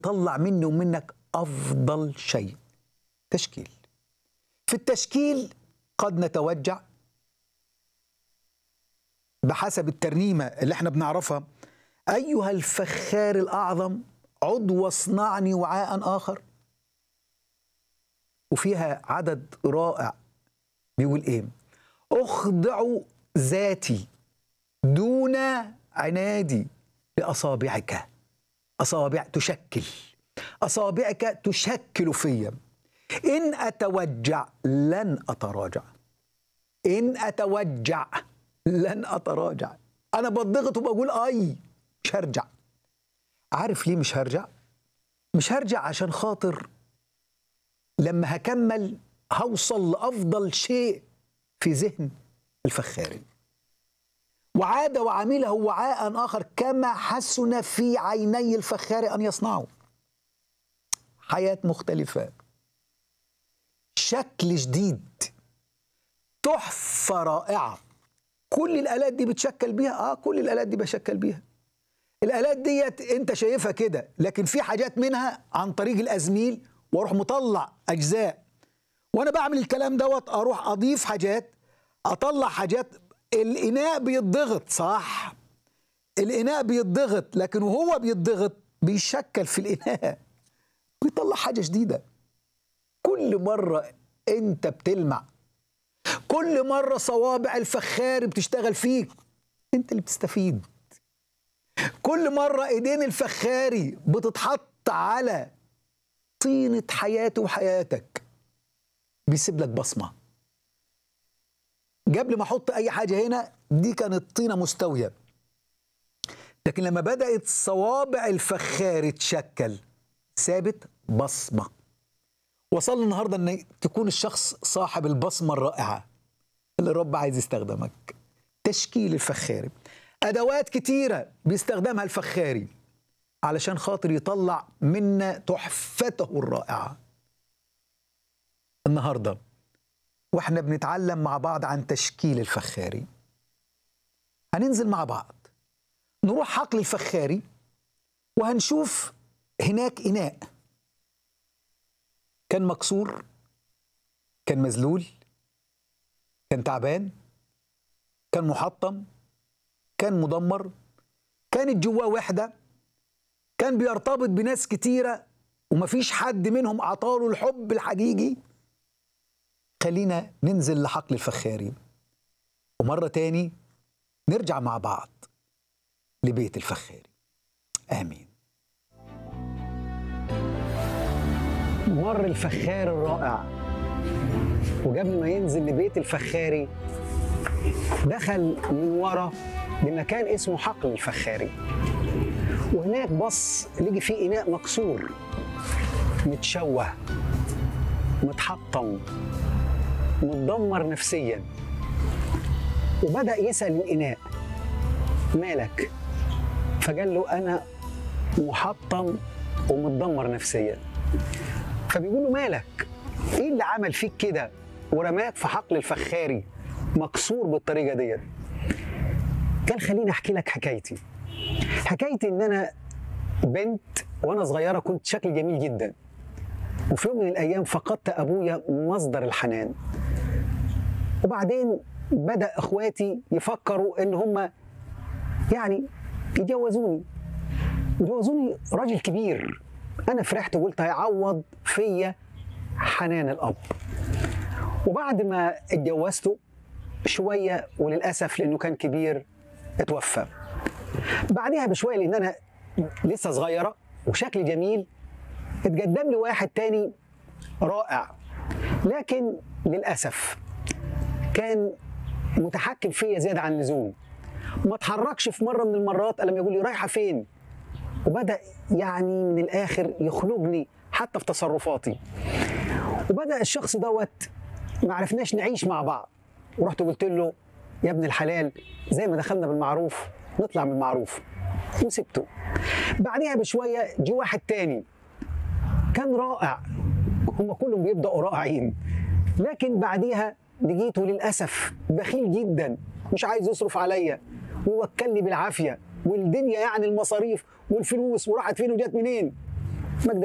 طلع مني ومنك افضل شيء تشكيل في التشكيل قد نتوجع بحسب الترنيمه اللي احنا بنعرفها ايها الفخار الاعظم عد واصنعني وعاء اخر وفيها عدد رائع بيقول ايه اخضع ذاتي دون عنادي لاصابعك اصابع تشكل اصابعك تشكل فيا ان اتوجع لن اتراجع ان اتوجع لن اتراجع انا بضغط وبقول اي مش هرجع عارف ليه مش هرجع مش هرجع عشان خاطر لما هكمل هوصل لافضل شيء في ذهن الفخاري وعاد وعمله وعاء اخر كما حسن في عيني الفخار ان يصنعه حياه مختلفه شكل جديد تحفه رائعه كل الالات دي بتشكل بيها اه كل الالات دي بشكل بيها الالات ديت انت شايفها كده لكن في حاجات منها عن طريق الازميل واروح مطلع اجزاء وانا بعمل الكلام دوت اروح اضيف حاجات اطلع حاجات الاناء بيتضغط صح الاناء بيتضغط لكن وهو بيتضغط بيشكل في الاناء ويطلع حاجه جديده كل مره انت بتلمع كل مره صوابع الفخار بتشتغل فيك انت اللي بتستفيد كل مره ايدين الفخاري بتتحط على طينه حياته وحياتك بيسيب لك بصمه قبل ما احط اي حاجه هنا دي كانت طينه مستويه لكن لما بدات صوابع الفخار تشكل سابت بصمه وصلنا النهارده ان تكون الشخص صاحب البصمه الرائعه اللي الرب عايز يستخدمك تشكيل الفخاري ادوات كتيره بيستخدمها الفخاري علشان خاطر يطلع منا تحفته الرائعه النهارده واحنا بنتعلم مع بعض عن تشكيل الفخاري هننزل مع بعض نروح حقل الفخاري وهنشوف هناك اناء كان مكسور كان مذلول كان تعبان كان محطم كان مدمر كانت جواه وحده كان بيرتبط بناس كتيره ومفيش حد منهم عطاله الحب الحقيقي خلينا ننزل لحقل الفخاري ومرة تاني نرجع مع بعض لبيت الفخاري آمين مر الفخار الرائع وقبل ما ينزل لبيت الفخاري دخل من ورا لمكان اسمه حقل الفخاري وهناك بص لقي فيه إناء مكسور متشوه متحطم متدمر نفسيا وبدأ يسأل الإناء مالك فقال له أنا محطم ومتدمر نفسيا فبيقول له مالك ايه اللي عمل فيك كده ورماك في حقل الفخاري مكسور بالطريقه ديت قال خليني احكي لك حكايتي حكايتي ان انا بنت وانا صغيره كنت شكل جميل جدا وفي يوم من الايام فقدت ابويا مصدر الحنان وبعدين بدا اخواتي يفكروا ان هم يعني يجوزوني يجوزوني راجل كبير انا فرحت وقلت هيعوض فيا حنان الاب وبعد ما اتجوزته شويه وللاسف لانه كان كبير اتوفى بعدها بشويه لان انا لسه صغيره وشكلي جميل اتقدم لي واحد تاني رائع لكن للاسف كان متحكم فيا زياده عن اللزوم ما اتحركش في مره من المرات الا لما يقول لي رايحه فين وبدا يعني من الاخر يخنقني حتى في تصرفاتي وبدا الشخص دوت ما عرفناش نعيش مع بعض ورحت قلت له يا ابن الحلال زي ما دخلنا بالمعروف نطلع من المعروف وسبته بعدها بشويه جه واحد تاني كان رائع هم كلهم بيبداوا رائعين لكن بعديها لقيته للاسف بخيل جدا مش عايز يصرف عليا ويوكلني بالعافيه والدنيا يعني المصاريف والفلوس وراحت فين وجت منين